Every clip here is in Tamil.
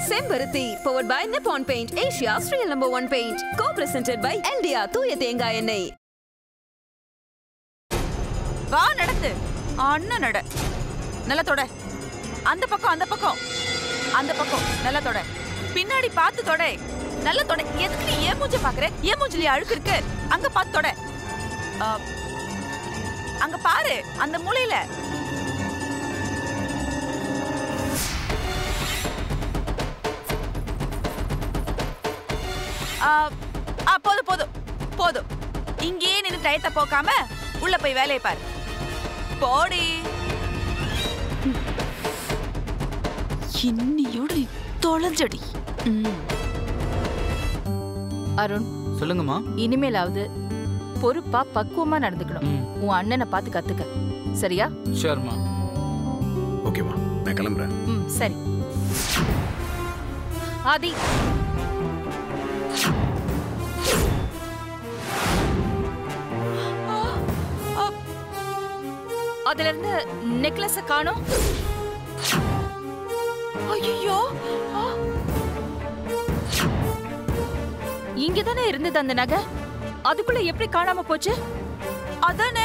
செம்பருத்தி powered by Nippon Paint, Asia's real number one paint. Co-presented by Eldia தூய தேங்காய் எண்ணெய் வா நடந்து அண்ணன் நட நல்லா தொட அந்த பக்கம் அந்த பக்கம் அந்த பக்கம் நல்லா தொட பின்னாடி பார்த்து தொட நல்லா தொட எதுக்கு நீ ஏன் மூஞ்ச பாக்குற ஏன் மூஞ்சில அழுக்கு இருக்கு அங்க பார்த்து தொட ஆ, அங்க பாரு அந்த மூலையில ஆ, ஆ, போதும் போதும் போதும் இங்கேயே நின்று டயத்தை போக்காம உள்ள போய் வேலையை பாரு போடி இன்னியோட நீ தொலைஞ்சடி அருண் சொல்லுங்கம்மா இனிமேலாவது பொறுப்பா பக்குவமா நடந்துக்கணும் ம் உன் அண்ணனை பார்த்து கத்துக்க சரியா ஷோர்மா ஓகேம்மா நான் கிளம்புறேன் ம் சரி ஆதி அதுல இருந்து நெக்லஸ காணோம் ஐயோ இங்க தானே இருந்தது அந்த நகை அதுக்குள்ள எப்படி காணாம போச்சு அதானே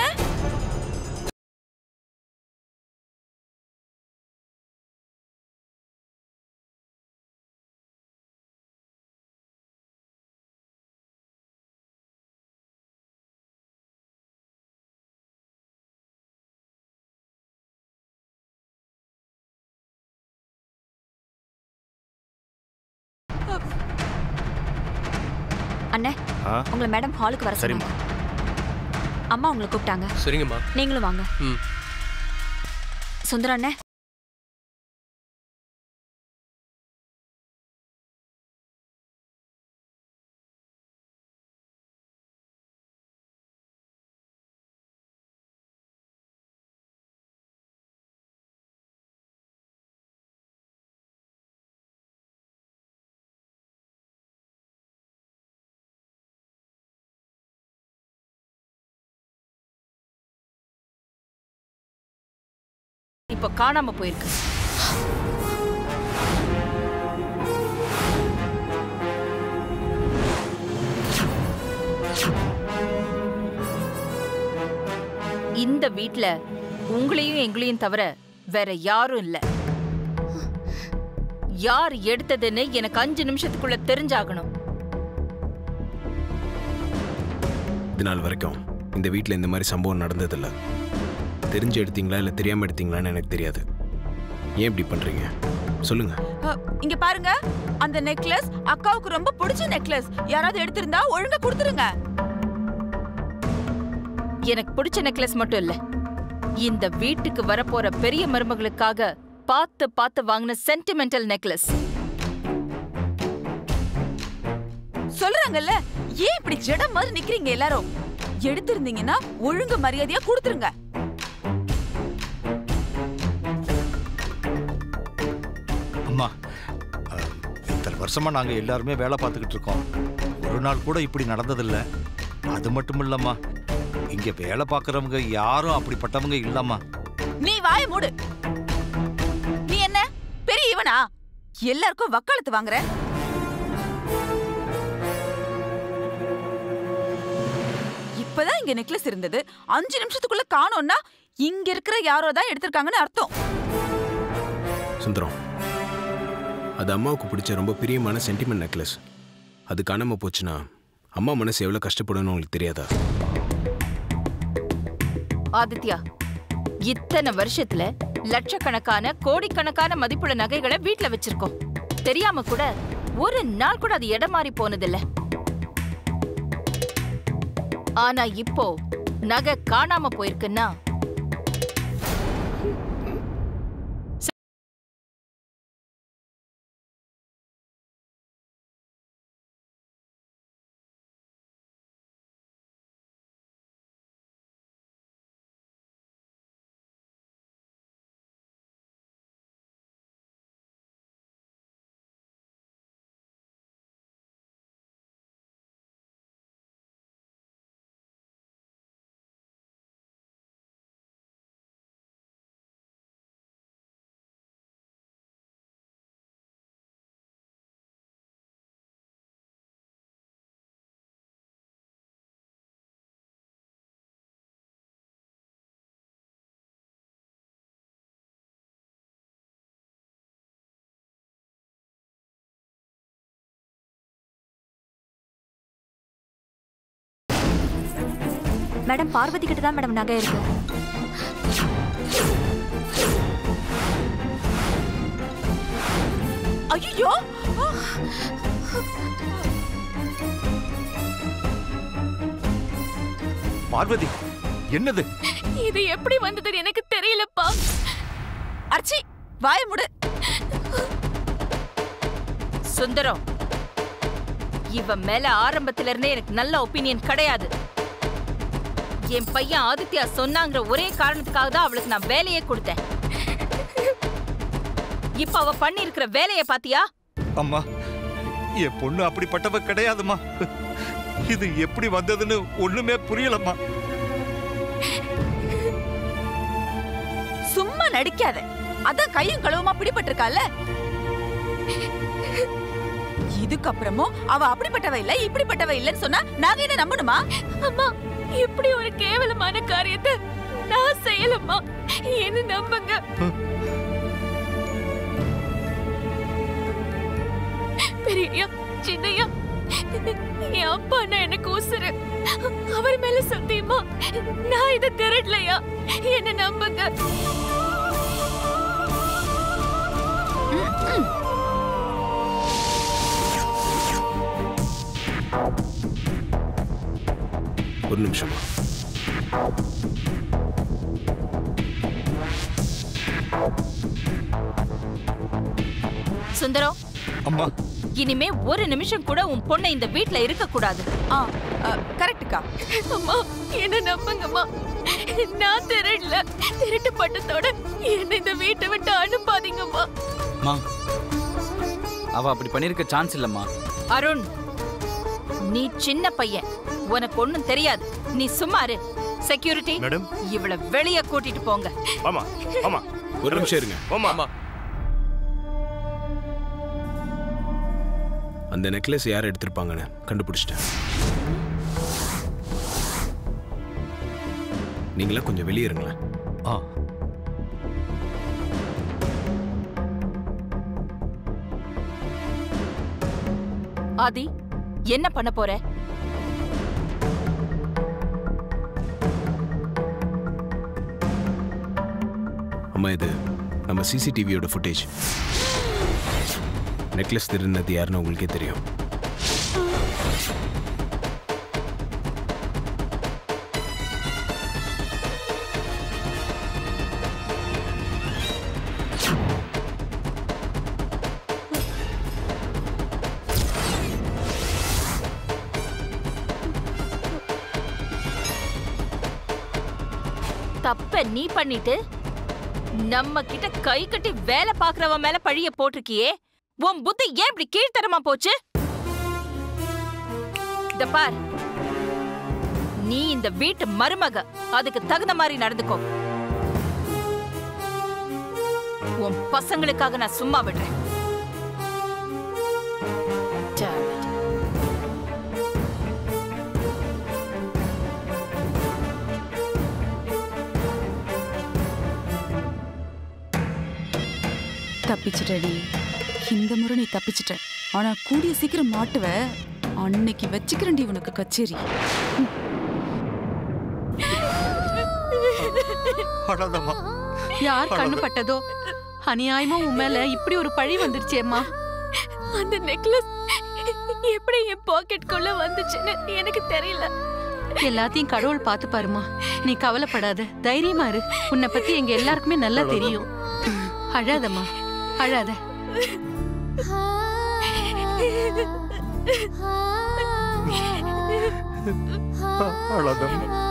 அண்ணே ஆ உங்களை மேடம் ஹாலுக்கு வர சரிம்மா. சொன்னாங்க அம்மா உங்களை கூப்பிட்டாங்க சரிங்கம்மா நீங்களும் வாங்க ம் சுந்தர அண்ணே இப்ப காணாம போயிருக்கு இந்த வீட்ல உங்களையும் எங்களையும் தவிர வேற யாரும் இல்ல யார் எடுத்ததுன்னு எனக்கு அஞ்சு நிமிஷத்துக்குள்ள தெரிஞ்சாகணும் இது நாள் வரைக்கும் இந்த வீட்டில் இந்த மாதிரி சம்பவம் நடந்ததில்ல தெரிஞ்சு எடுத்தீங்களா இல்லை தெரியாமல் எடுத்தீங்களான்னு எனக்கு தெரியாது ஏன் இப்படி பண்ணுறீங்க சொல்லுங்கள் அ, இங்க பாருங்க அந்த நெக்லஸ் அக்காவுக்கு ரொம்ப பிடிச்ச நெக்லஸ் யாராவது எடுத்திருந்தா ஒழுங்கா கொடுத்துருங்க எனக்கு பிடிச்ச நெக்லஸ் மட்டும் இல்ல இந்த வீட்டுக்கு வரப்போற பெரிய மருமகளுக்காக பார்த்து பார்த்து வாங்கின சென்டிமெண்டல் நெக்லஸ் சொல்றாங்கல்ல ஏன் இப்படி ஜடம் மாதிரி நிக்கிறீங்க எல்லாரும் எடுத்திருந்தீங்கன்னா ஒழுங்கு மரியாதையா கொடுத்துருங்க அம்மா அஹ், இத்தனை வருஷமா நாங்க எல்லாருமே வேலை பார்த்துக்கிட்டு இருக்கோம் ஒரு நாள் கூட இப்படி நடந்ததில்ல அது மட்டும் இல்லம்மா இங்க வேலை பார்க்கறவங்க யாரும் அப்படிப்பட்டவங்க இல்லம்மா நீ வாய மூடு நீ என்ன பெரிய இவனா எல்லாருக்கும் வக்காலத்து வாங்குற இப்பதான் இங்க நெக்லஸ் இருந்தது அஞ்சு நிமிஷத்துக்குள்ள காணோம்னா இங்க இருக்கிற யாரோ தான் எடுத்திருக்காங்கன்னு அர்த்தம் சுந்தரம் அது அம்மாவுக்கு பிடிச்ச ரொம்ப பிரியமான சென்டிமெண்ட் நெக்லஸ் அது காணாமல் போச்சுன்னா அம்மா மனசு எவ்வளோ கஷ்டப்படும்னு உங்களுக்கு தெரியாதா ஆதித்யா இத்தனை வருஷத்துல லட்சக்கணக்கான கோடிக்கணக்கான மதிப்புள்ள நகைகளை வீட்ல வச்சிருக்கோம் தெரியாம கூட ஒரு நாள் கூட அது இடம் மாறி போனதில்ல ஆனா இப்போ நகை காணாம போயிருக்குன்னா மேடம் பார்வதி கிட்ட தான் மேடம் நகை இருக்கு ஐயோ பார்வதி என்னது இது எப்படி வந்ததுன்னு எனக்கு தெரியலப்பா அர்ச்சி வாய முடு சுந்தரம் இவ மேல ஆரம்பத்துல இருந்தே எனக்கு நல்ல ஒப்பீனியன் கிடையாது என் பையன் ஆதித்யா சொன்னாங்கிற ஒரே காரணத்துக்காக தான் அவளுக்கு நான் வேலையே கொடுத்தேன் இப்ப அவ பண்ணி இருக்கிற வேலைய பாத்தியா அம்மா என் பொண்ணு அப்படிப்பட்டவ கிடையாதும்மா இது எப்படி வந்ததுன்னு ஒண்ணுமே புரியலம்மா சும்மா நடிக்காத அதான் கையும் களவுமா பிடிபட்டிருக்கால இதுக்கப்புறமும் அவ அப்படிப்பட்டவ இல்ல இப்படிப்பட்டவ இல்லன்னு சொன்னா நாங்க என்ன நம்பணுமா அம்மா இப்படி ஒரு கேவலமான காரியத்தை நான் செய்யலம்மா என்ன நம்புங்க பெரியய்யா சின்னையா என் அப்பா அண்ணா எனக்கு உசுரு அவர் மேல சத்தியமா நான் இதை திருடலையா என்ன நம்புங்க ஒரு நிமிஷமா சுந்தரம் அம்மா இனிமே ஒரு நிமிஷம் கூட உன் பொண்ணை இந்த வீட்ல இருக்க கூடாது ஆ கரெக்டுக்கா அம்மா என்ன நம்புங்கம்மா நான் திருடல திருட்டு பட்டத்தோட என்ன இந்த வீட்டை விட்டு அனுப்பாதீங்கம்மா அம்மா அவ அப்படி பண்ணிருக்க சான்ஸ் இல்லம்மா அருண் நீ சின்ன பையன் உனக்கு ஒண்ணும் தெரியாது நீ சும்மா இரு செக்யூரிட்டி மேடம் இவள வெளிய கூட்டிட்டு போங்க ஆமா ஆமா ஒரு நிமிஷம் இருங்க ஆமா ஆமா அந்த நெக்லஸ் யார் எடுத்திருப்பாங்கன்னு கண்டுபிடிச்சிட்டேன் நீங்களா கொஞ்சம் வெளியே இருங்களேன் ஆ ஆதி என்ன பண்ண போற அம்மா இது நம்ம சிசிடிவியோட ஃபுட்டேஜ் நெக்லஸ் திருநது யாருன்னு உங்களுக்கே தெரியும் தப்ப நீ பண்ணிட்டு நம்ம கிட்ட கை கட்டி வேலை பாக்குறவன் மேல பழிய போட்டிருக்கியே உன் புத்தி ஏன் இப்படி கீழ்த்தரமா போச்சு இந்த பார் நீ இந்த வீட்டு மருமக அதுக்கு தகுந்த மாதிரி நடந்துக்கோ உன் பசங்களுக்காக நான் சும்மா விடுறேன் Damn it. தப்பிச்சிட்டடி இந்த முறை நீ தப்பிச்சிட்ட ஆனா கூடிய சீக்கிரம் மாட்டுவ அன்னைக்கு வச்சுக்கிறேன்டி உனக்கு கச்சேரி அழாதம்மா யார் கண்ணு பட்டதோ அநியாயமா உன் மேல இப்படி ஒரு பழி வந்துருச்சேம்மா அந்த நெக்லஸ் எப்படி என் பாக்கெட்குள்ள வந்துச்சுன்னு எனக்கு தெரியல எல்லாத்தையும் கடவுள் பார்த்து பாருமா நீ கவலைப்படாத தைரியமா இரு உன்னை பத்தி எங்க எல்லாருக்குமே நல்லா தெரியும் அழாதம்மா அழாத அழாதம்மா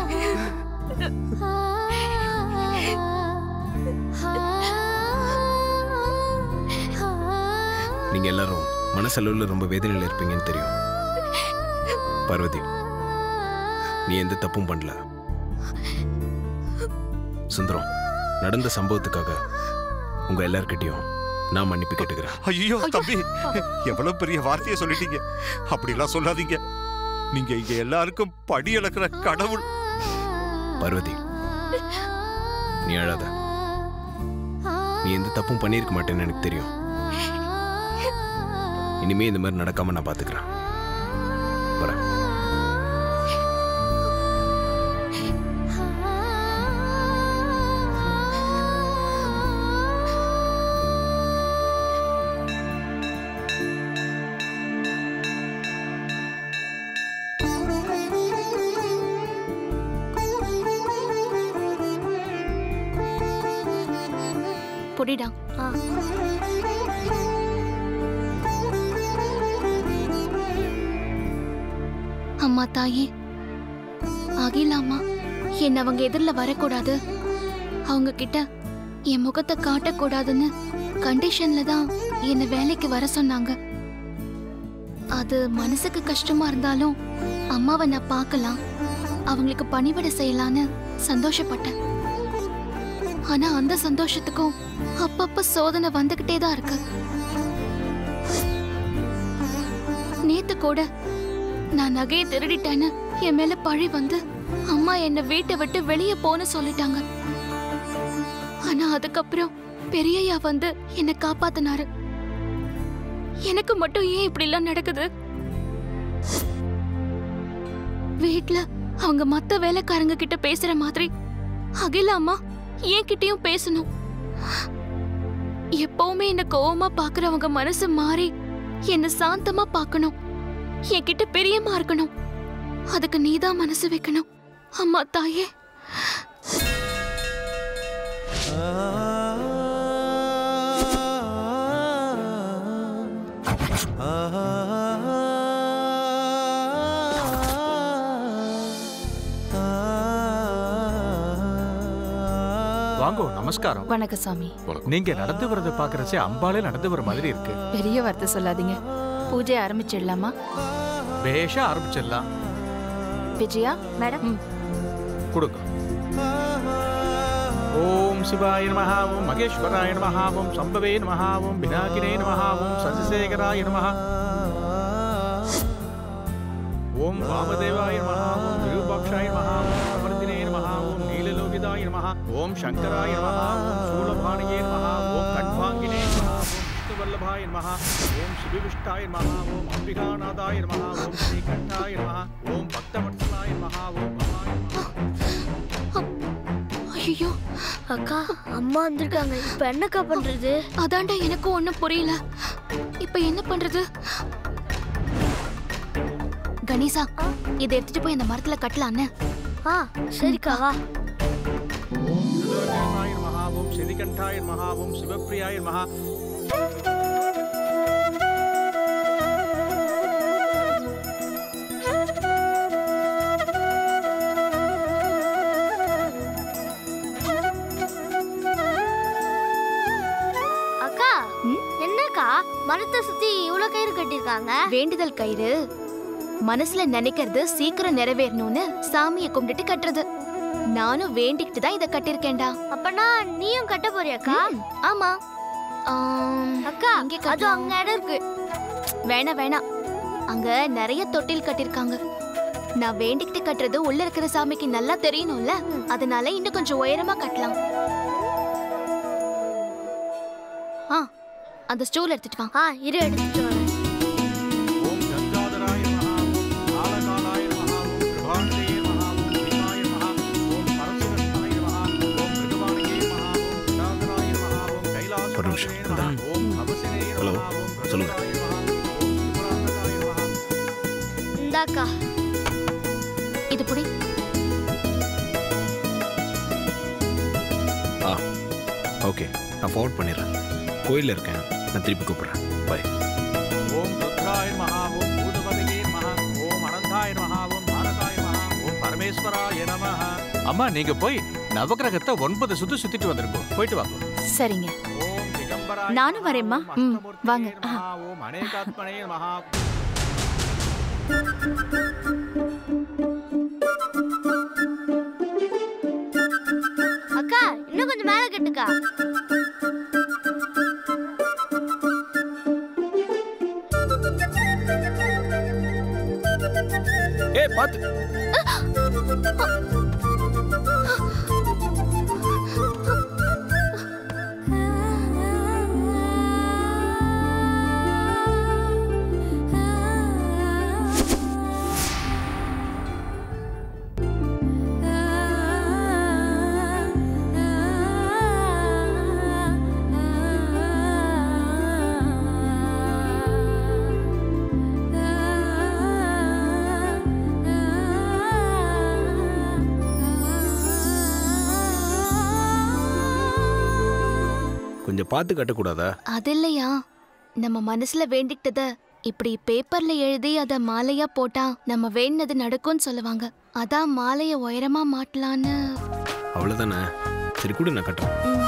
நீங்க எல்லாரும் மனசளவில் ரொம்ப வேதனையில் இருப்பீங்கன்னு தெரியும் பார்வதி நீ எந்த தப்பும் பண்ணல சுந்தரம் நடந்த சம்பவத்துக்காக உங்க எல்லார்கிட்டயும் நான் மன்னிப்பு கேட்டுக்கிறேன் ஐயோ தம்பி எவ்வளவு பெரிய வார்த்தையை சொல்லிட்டீங்க அப்படிலாம் சொல்லாதீங்க நீங்க இங்க எல்லாருக்கும் படி அளக்கிற கடவுள் பார்வதி நீ அழாத நீ எந்த தப்பும் பண்ணியிருக்க மாட்டேன்னு எனக்கு தெரியும் இனிமே இந்த மாதிரி நடக்காம நான் பாத்துக்கிறேன் வரேன் பொடிடா அம்மா தாயே அகிலாமா என்ன அவங்க எதிரில் வரக்கூடாது அவங்க கிட்ட என் முகத்தை காட்டக்கூடாதுன்னு கண்டிஷன்ல தான் என்னை வேலைக்கு வர சொன்னாங்க அது மனசுக்கு கஷ்டமா இருந்தாலும் அம்மாவை நான் பார்க்கலாம் அவங்களுக்கு பணிவிட செய்யலான்னு சந்தோஷப்பட்டேன் ஆனா அந்த சந்தோஷத்துக்கும் அப்பப்ப சோதனை வந்துகிட்டே தான் இருக்கு நேத்து கூட நான் நகையை திருடிட்டேன்னு என் மேல பழி வந்து அம்மா என்னை வீட்டை விட்டு வெளியே போன்னு சொல்லிட்டாங்க ஆனா அதுக்கப்புறம் பெரியய்யா வந்து என்னை காப்பாத்தினாரு எனக்கு மட்டும் ஏன் இப்படி எல்லாம் நடக்குது வீட்ல அவங்க மத்த வேலைக்காரங்க கிட்ட பேசுற மாதிரி அகில அம்மா என் கிட்டயும் பேசணும் எப்பவுமே என்ன கோவமா பாக்குறவங்க மனசு மாறி என்ன சாந்தமா பார்க்கணும் என்கிட்ட பிரியமா இருக்கணும் அதுக்கு நீதான் மனசு வைக்கணும் அம்மா தாயே வாங்கோ நமஸ்காரம் வணக்கம் சாமி நீங்க நடந்து வரத பாக்குறச்சே அம்பாலே நடந்து வர மாதிரி இருக்கு பெரிய வார்த்தை சொல்லாதீங்க பூஜை ஆரம்பிச்சிடலாமா பேஷா ஆரம்பிச்சிடலாம் விஜயா மேடம் கொடுங்க ஓம் சிவாய நமஹ ஓம் மகேஸ்வராய நமஹ ஓம் சம்பவே நமஹ ஓம் பினாகினே நமஹ ஓம் சசிசேகராய நமஹ ஓம் வாமதேவாய நமஹ ஓம் விரூபாக்ஷாய நமஹ ஓம் அமர்தினே நமஹ ஓம் நீலலோகிதாய நமஹ ஓம் சங்கராய நமஹ ஓம் சூலபாணியே நமஹ ஓம் கட்வாங்கினே நமஹ ஓம் விஷ்ணுவல்லபாய நமஹ ஓம் சுபிவிஷ்டாய நமஹ ஓம் அம்பிகாநாதாய நமஹ ஓம் ஸ்ரீகண்டாய நமஹ ஓம் பக்தவத்சலாய நமஹ ஓம் மகாய நமஹ ஐயோ அக்கா அம்மா வந்திருக்காங்க இப்ப என்னக்கா பண்றது அதான்டா எனக்கும் ஒண்ணும் புரியல இப்ப என்ன பண்றது கணேசா இதை எடுத்துட்டு போய் அந்த மரத்துல கட்டலான்னு ஆ சரிக்கா வா ஓம் திருலோச்சனாய நமஹ ஓம் சிதிகண்டாய நமஹ ஓம் சிவப்பிரியாய நமஹ அக்கா என்னக்கா மரத்தை சுத்தி இவ்வளவு கயிறு கட்டிருக்காங்க வேண்டுதல் கயிறு மனசுல நினைக்கிறது சீக்கிரம் நிறைவேறணும்னு சாமியை கும்பிட்டுட்டு கட்டுறது நானும் வேண்டிக்கிட்டு தான் இதை கட்டிருக்கேன்டா அப்பனா நீயும் கட்ட போறியாக்கா ம், ஆமா ஆம், அக்கா எங்க அது கட்டலாம்? அங்க இடம் இருக்கு வேணாம் வேணாம் அங்க நிறைய தொட்டில் கட்டிருக்காங்க நான் வேண்டிக்கிட்டு கட்டுறது உள்ள இருக்கிற சாமிக்கு நல்லா தெரியணும்ல அதனால இன்னும் கொஞ்சம் உயரமா கட்டலாம் ஆ அந்த ஸ்டூல் எடுத்துட்டு வா ஆ இரு எடுத்துட்டு வரேன் ஓம் கங்காதராய நமஹ ஓம் காலகாலாய நமஹ ஓம் கிருபாநிதே நமஹ ஓம் பீமாய நமஹ ஓம் பரசுரஸ்தாய நமஹ ஓம் மிருகவாணியே நமஹ ஓம் கிருதாதராய நமஹ ஓம் கைலாச ஒரு நிமிஷம், நமஹ ஓம் கவசினே ஹலோ, நமஹ ஓம் சொல்லுங்க. பிரசுராய நமஹ ஓம் திரிபுராந்தகாய நமஹ இந்தாக்கா இது புடி ஆ ஓகே நான் ஃபார்வர்ட் பண்ணிடுறேன் கோயிலில் இருக்கேன் நான் திருப்பி கூப்பிட்றேன் பை ஓம் ருத்ராய நமஹ ஓம் பூதபதயே நமஹ ஓம் அனந்தாய நமஹ ஓம் தாரகாய நமஹ ஓம் பரமேஸ்வராய நமஹ அம்மா நீங்க போய் நவகிரகத்தை ஒன்பது சுத்து சுத்திட்டு வந்துருங்க போயிட்டு வாங்க சரிங்க ஓம் திகம்பராய நானும் நமஹ, வரேம்மா. ஓம் ம், அஷ்டமூர்த்தியே வாங்க. நமஹ, ஓம் அநேகாத்மனே நமஹ அக்கா இன்னும் கொஞ்சம் மேல கட்டுக்கா ஏய் பார்த்து ஆ கொஞ்சம் பார்த்து கட்டக்கூடாதா அது இல்லையா நம்ம மனசுல வேண்டிக்கிட்டத இப்படி பேப்பர்ல எழுதி அத மாலையா போட்டா நம்ம வேண்டினது நடக்கும்னு சொல்லுவாங்க அதான் மாலைய உயரமா மாட்டலான்னு அவ்வளோதானே சரி கூட நான் கட்டுறேன் ம்.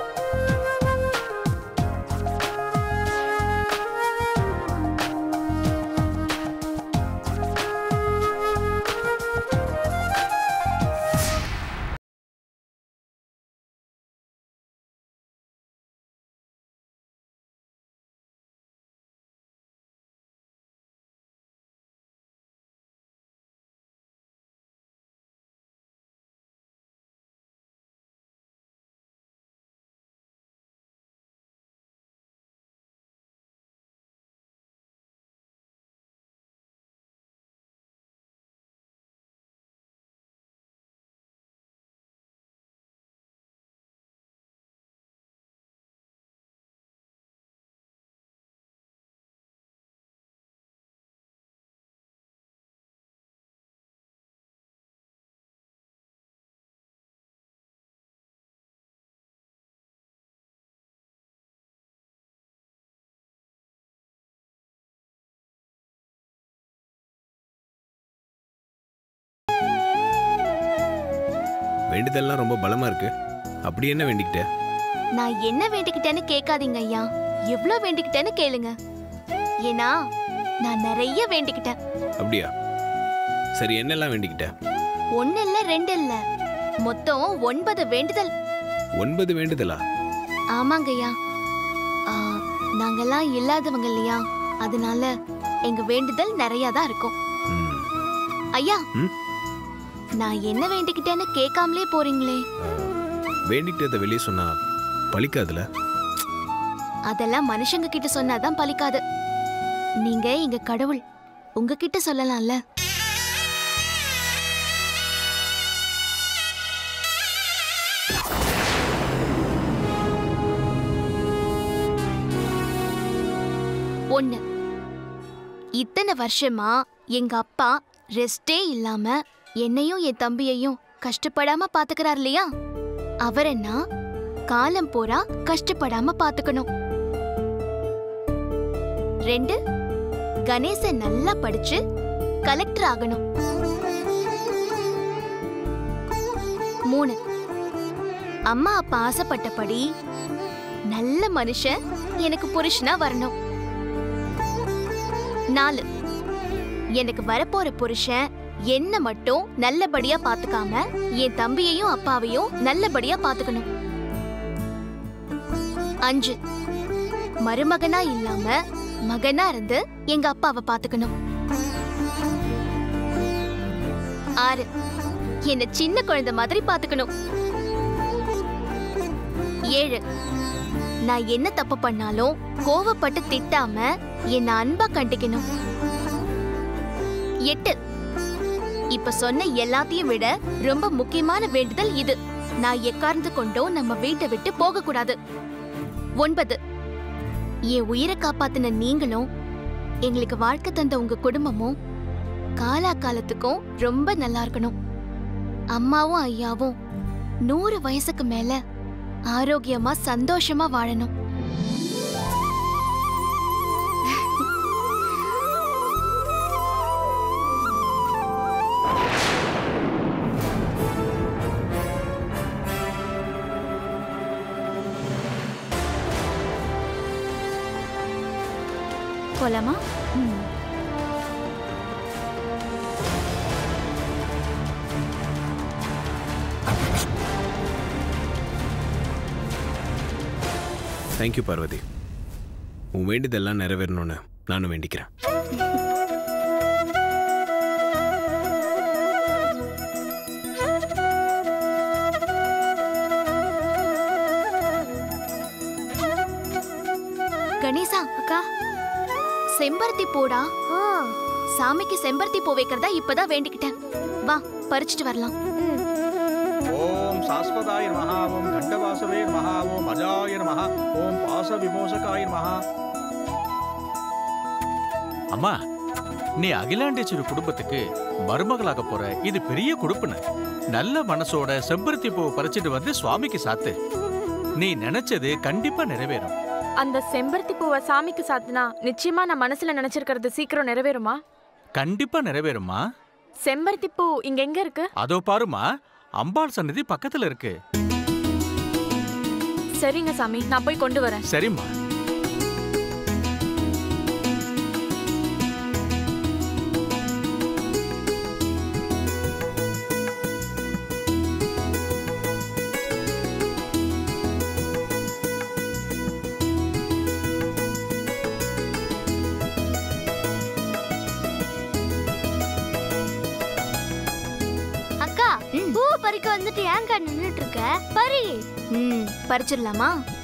வேண்டியதெல்லாம் ரொம்ப பலமா இருக்கு அப்படி என்ன வேண்டிக்கிட்ட நான் என்ன வேண்டிக்கிட்டேன்னு கேட்காதீங்க ஐயா எவ்வளவு வேண்டிக்கிட்டேன்னு கேளுங்க ஏன்னா நான் நிறைய வேண்டிக்கிட்டேன் அப்படியா சரி என்னெல்லாம் வேண்டிக்கிட்ட ஒன்னு இல்ல ரெண்டு இல்ல மொத்தம் ஒன்பது வேண்டுதல் ஒன்பது வேண்டுதலா ஆமாங்கய்யா ஆ, நாங்கெல்லாம் இல்லாதவங்க இல்லையா அதனால எங்க வேண்டுதல் நிறைய தான் இருக்கும் ம். ஐயா ம்? நான் என்ன வேண்டிக்கிட்டேன்னு கேட்காமலே போறீங்களே வேண்டிக்கிட்டதை வெளியே சொன்னா பலிக்காதுல அதெல்லாம் மனுஷங்க கிட்ட சொன்னாதான் பலிக்காது நீங்க எங்க கடவுள் உங்ககிட்ட சொல்லலாம்ல ஒண்ணு இத்தனை வருஷமா எங்க அப்பா ரெஸ்டே இல்லாம என்னையும் என் தம்பியையும் கஷ்டப்படாம பாத்துக்கிறார் இல்லையா அவரை நான் காலம் பூரா கஷ்டப்படாம பாத்துக்கணும் ரெண்டு கணேசன் நல்லா படிச்சு கலெக்டர் ஆகணும் மூணு அம்மா அப்பா ஆசைப்பட்டபடி நல்ல மனுஷன் எனக்கு புருஷனா வரணும் நாலு எனக்கு வரப்போற புருஷன் என்ன மட்டும் நல்லபடியா பாத்துக்காம என் தம்பியையும் அப்பாவையும் நல்லபடியா பாத்துக்கணும் அஞ்சு மருமகனா இல்லாம மகனா இருந்து எங்க அப்பாவை பாத்துக்கணும் ஆறு என்ன சின்ன குழந்தை மாதிரி பாத்துக்கணும் ஏழு நான் என்ன தப்பு பண்ணாலும் கோவப்பட்டு திட்டாம என்ன அன்பா கண்டிக்கணும் எட்டு இப்ப சொன்ன எல்லாத்தையும் விட ரொம்ப முக்கியமான வேண்டுதல் இது நான் எக்கார்ந்து கொண்டோ நம்ம வீட்டை விட்டு போக கூடாது ஒன்பது என் உயிரை காப்பாத்தின நீங்களும் எங்களுக்கு வாழ்க்கை தந்த உங்க குடும்பமும் காலா காலத்துக்கும் ரொம்ப நல்லா இருக்கணும் அம்மாவும் ஐயாவும் நூறு வயசுக்கு மேல ஆரோக்கியமா சந்தோஷமா வாழணும் போலாமா தேங்க்யூ பார்வதி உன் வேண்டியதெல்லாம் நிறைவேறணும்னு நானும் வேண்டிக்கிறேன் கணேசா அக்கா செம்பருத்தி பூடா சாமிக்கு செம்பருத்தி பூ வைக்கிறதா இப்பதான் வேண்டிக்கிட்டேன் வா பறிச்சுட்டு வரலாம் ஓம் சாஸ்வதாய நமஹ ஓம் கண்டவாசவே நமஹ ஓம் அஜாய நமஹ ஓம் பாச விமோசகாய நமஹ அம்மா நீ அகிலாண்டேஸ்வரி குடும்பத்துக்கு மருமகளாக போற இது பெரிய குடுப்புன நல்ல மனசோட செம்பருத்தி பூவை பறிச்சிட்டு வந்து சுவாமிக்கு சாத்து நீ நினைச்சது கண்டிப்பா நிறைவேறும் அந்த செம்பருத்தி பூவை சாமிக்கு சாத்தினா நிச்சயமா நான் மனசுல நினைச்சிருக்கிறது சீக்கிரம் நிறைவேறுமா கண்டிப்பா நிறைவேறும்மா செம்பருத்தி பூ இங்க எங்க இருக்கு அதோ பாருமா அம்பாள் சன்னதி பக்கத்துல இருக்கு சரிங்க சாமி நான் போய் கொண்டு வரேன் சரிம்மா அக்கா பூ பறிக்க வந்துட்டு ஏன்க்கா நின்னுட்டு இருக்க பறி ம் பறிச்சிடலாமா